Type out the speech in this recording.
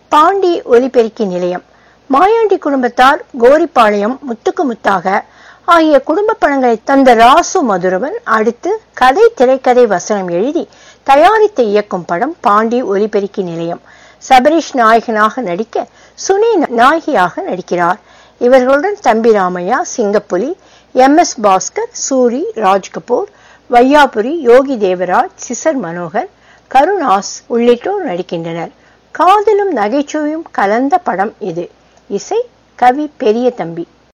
பாண்டி ஒலிபெருக்கி நிலையம் மாயாண்டி குடும்பத்தார் கோரிப்பாளையம் முத்துக்கு முத்தாக ஆகிய குடும்ப படங்களை தந்த ராசு மதுரவன் அடுத்து கதை திரைக்கதை வசனம் எழுதி தயாரித்து இயக்கும் படம் பாண்டி ஒலிபெருக்கி நிலையம் சபரீஷ் நாயகனாக நடிக்க சுனி நாயகியாக நடிக்கிறார் இவர்களுடன் Thambi Ramaiah Singampuli M S Bhaskar Soori Rajkapoor Vaiyapuri Yogi Devaraj scissor Manohar Karunas உள்ளிட்டோர் நடிக்கின்றனர் காதலும் நகைச்சுவையும் கலந்த படம் இது இசை கவி பெரிய தம்பி